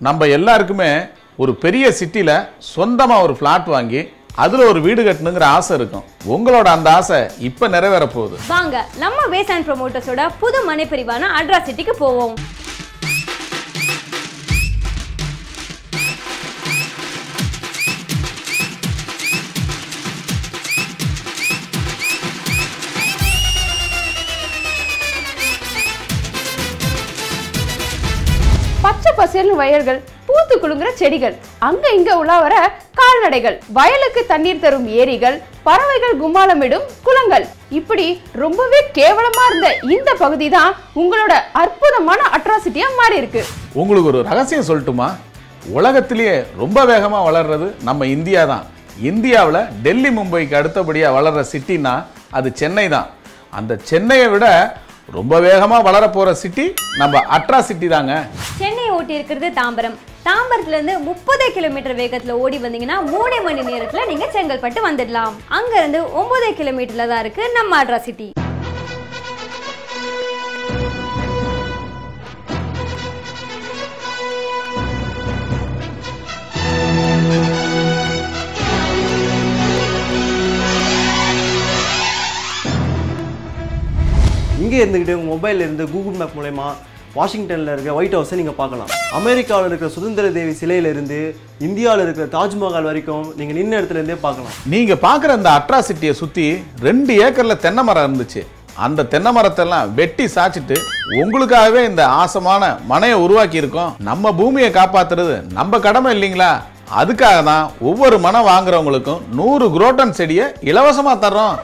நம்ம எல்லாருக்குமே ஒரு பெரிய சிட்டியில் சொந்தமாக ஒரு ஃப்ளாட் வாங்கி அதில் ஒரு வீடு கட்டணுங்கிற ஆசை இருக்கும் உங்களோட அந்த ஆசை இப்போ நிறைவேற போகுது வாங்க நம்ம வேஸ் அண்ட் ப்ரொமோட்டர்ஸோட புது மனைப்பிரிவான அட்ராசிட்டிக்கு போவோம் பச்சை பசேல்னு வயல்கள் பூத்து குலுங்குற செடிகள் அங்க இங்க உலாவர கால்நடைகள் வயலுக்கு தண்ணீர் தரும் ஏரிகள் பறவைகள் கும்மாளமிடும் குளங்கள் இப்படி ரொம்பவே கேவலமா இருந்த இந்த பகுதி தான் உங்களோட அற்புதமான அட்ராசிட்டியா மாறி இருக்கு உங்களுக்கு ஒரு ரகசியம் சொல்லட்டுமா உலகத்திலேயே ரொம்ப வேகமாக வளர்றது நம்ம இந்தியா தான் இந்தியாவில் டெல்லி மும்பைக்கு அடுத்தபடியாக வளர்ற சிட்டினா அது சென்னை தான் அந்த சென்னையை விட ரொம்ப வேகமாக வளர போகிற சிட்டி நம்ம அட்ரா சிட்டி தாங்க சென்னை ஓட்டி இருக்கிறது தாம்பரம் தாம்பரத்துல இருந்து முப்பது கிலோமீட்டர் வேகத்துல ஓடி வந்தீங்கன்னா மூணு மணி நேரத்துல நீங்க செங்கல்பட்டு வந்துடலாம் அங்க இருந்து ஒன்பது கிலோமீட்டர்ல தான் இருக்கு நம்ம அட்ராசிட்டி இங்கே இருந்துக்கிட்டு உங்கள் மொபைலில் இருந்து கூகுள் மேப் மூலயமா வாஷிங்டனில் இருக்க ஒயிட் ஹவுஸை நீங்கள் பார்க்கலாம் அமெரிக்காவில் இருக்கிற சுதந்திர தேவி சிலையிலிருந்து இந்தியாவில் இருக்கிற தாஜ்மஹால் வரைக்கும் நீங்கள் நின்ன இடத்துல இருந்தே பார்க்கலாம் நீங்க பார்க்குற அந்த அட்ராசிட்டியை சுற்றி ரெண்டு ஏக்கர்ல தென்னை மரம் இருந்துச்சு அந்த தென்னை மரத்தெல்லாம் வெட்டி சாய்ச்சிட்டு உங்களுக்காகவே இந்த ஆசமான மனையை உருவாக்கி இருக்கோம் நம்ம பூமியை காப்பாத்துறது நம்ம கடமை இல்லைங்களா அதுக்காக தான் ஒவ்வொரு மனம் வாங்குறவங்களுக்கும் நூறு குரோட்டன் செடியை இலவசமா தர்றோம்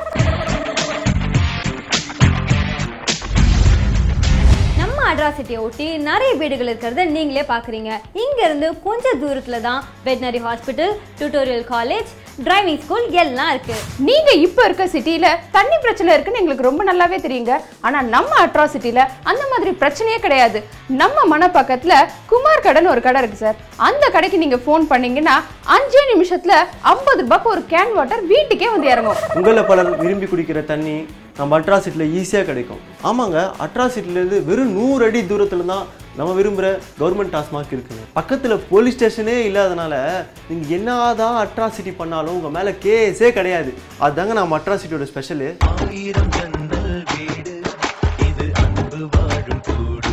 நம்ம அட்ராசிட்டியை ஒட்டி நிறைய வீடுகள் இருக்கிறத நீங்களே பார்க்குறீங்க இங்க இருந்து கொஞ்சம் தூரத்துல தான் veterinary hospital tutorial college driving school எல்லாம் இருக்கு நீங்க இப்ப இருக்க சிட்டில தண்ணி பிரச்சனை இருக்குன்னு எங்களுக்கு ரொம்ப நல்லாவே தெரியுங்க ஆனா நம்ம அட்ராசிட்டில அந்த மாதிரி பிரச்சனையே கிடையாது நம்ம மன பக்கத்துல குமார் கடைன்னு ஒரு கடை இருக்கு சார் அந்த கடைக்கு நீங்க ஃபோன் பண்ணீங்கன்னா அஞ்சே நிமிஷத்துல ஐம்பது ரூபாய்க்கு ஒரு கேன் வாட்டர் வீட்டுக்கே வந்து இறங்கும் உங்களில் பலர் விரும்பி குடிக்கிற தண்ணி நம்ம அட்ராசிட்டியில் ஈஸியாக கிடைக்கும் ஆமாங்க அட்ராசிட்டிலேருந்து வெறும் நூறு அடி தூரத்தில் தான் நம்ம விரும்புகிற கவர்மெண்ட் டாஸ்மாக் இருக்குங்க பக்கத்தில் போலீஸ் ஸ்டேஷனே இல்லாதனால நீங்கள் என்னதான் அட்ராசிட்டி பண்ணாலும் உங்கள் மேலே கேஸே கிடையாது அதுதாங்க நம்ம அட்ராசிட்டியோட ஸ்பெஷலு ஆயிரம் ஜன்னல் வீடு இது அன்பு வாழும் கூடு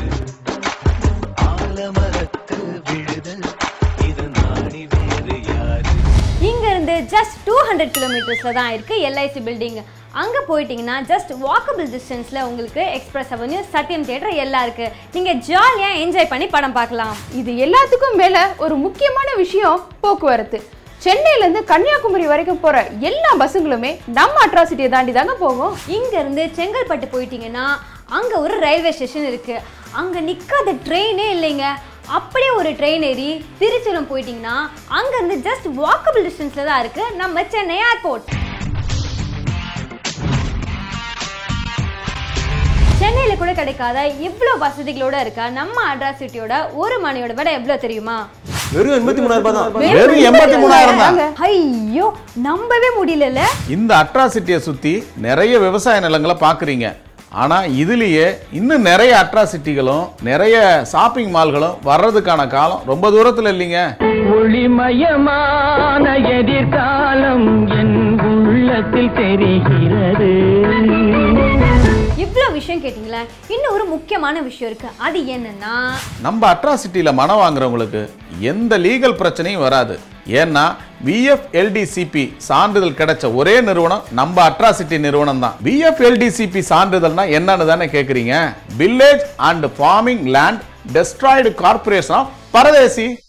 ஆலமரத்து விழுதல் இது நாடி வேறு யாரு இங்க இருந்து ஜஸ்ட் டூ ஹண்ட்ரட் கிலோமீட்டர்ஸ்ல தான் இருக்கு எல்ஐசி பில்டிங் அங்க போயிட்டீங்கன்னா ஜஸ்ட் வாக்கபிள் டிஸ்டன்ஸ்ல உங்களுக்கு எக்ஸ்பிரஸ் அவென்யூ சத்யம் தியேட்டர் எல்லாம் இருக்கு நீங்க ஜாலியா என்ஜாய் பண்ணி படம் பார்க்கலாம் இது எல்லாத்துக்கும் மேல ஒரு முக்கியமான விஷயம் போக்குவரத்து சென்னையில இருந்து கன்னியாகுமரி வரைக்கும் போற எல்லா பஸ்ஸுங்களுமே நம்ம அட்ராசிட்டியை தாண்டி தாங்க போகும் இங்க இருந்து செங்கல்பட்டு போயிட்டீங்கன்னா அங்க ஒரு ரயில்வே ஸ்டேஷன் இருக்கு அங்க நிக்காத ட்ரெயினே இல்லைங்க அப்படியே ஒரு ட்ரெயின் ஏறி திருச்சூரம் போயிட்டீங்கன்னா அங்க இருந்து ஜஸ்ட் வாக்கபிள் டிஸ்டன்ஸ்ல தான் இருக்கு நம்ம சென்னை ஏர்போர்ட் சென்னையில கூட கிடைக்காத இவ்வளோ வசதிகளோட இருக்க நம்ம அட்ராசிட்டியோட ஒரு மணியோட விட எவ்வளோ தெரியுமா வெறும் எண்பத்தி மூணாயிரம் ரூபாய் தான் வெறும் எண்பத்தி மூணாயிரம் தான் ஐயோ நம்பவே முடியலல்ல இந்த அட்ராசிட்டியை சுற்றி நிறைய விவசாய நிலங்களை பார்க்குறீங்க ஆனால் இதுலேயே இன்னும் நிறைய அட்ராசிட்டிகளும் நிறைய ஷாப்பிங் மால்களும் வர்றதுக்கான காலம் ரொம்ப தூரத்தில் இல்லைங்க ஒளிமயமான எதிர்காலம் என் உள்ளத்தில் தெரிகிறது இவ்வளோ விஷயம் கேட்டிங்களா இன்னும் ஒரு முக்கியமான விஷயம் இருக்கு அது என்னன்னா நம்ம அட்ராசிட்டியில் மனம் வாங்குறவங்களுக்கு எந்த லீகல் பிரச்சனையும் வராது ஏன்னா விஎஃப்எல்டிசிபி சான்றிதழ் கிடைச்ச ஒரே நிறுவனம் நம்ம அட்ராசிட்டி நிறுவனம் தான் விஎஃப்எல்டிசிபி சான்றிதழ்னா என்னன்னு தானே கேட்குறீங்க village and farming land destroyed corporation of Paradesi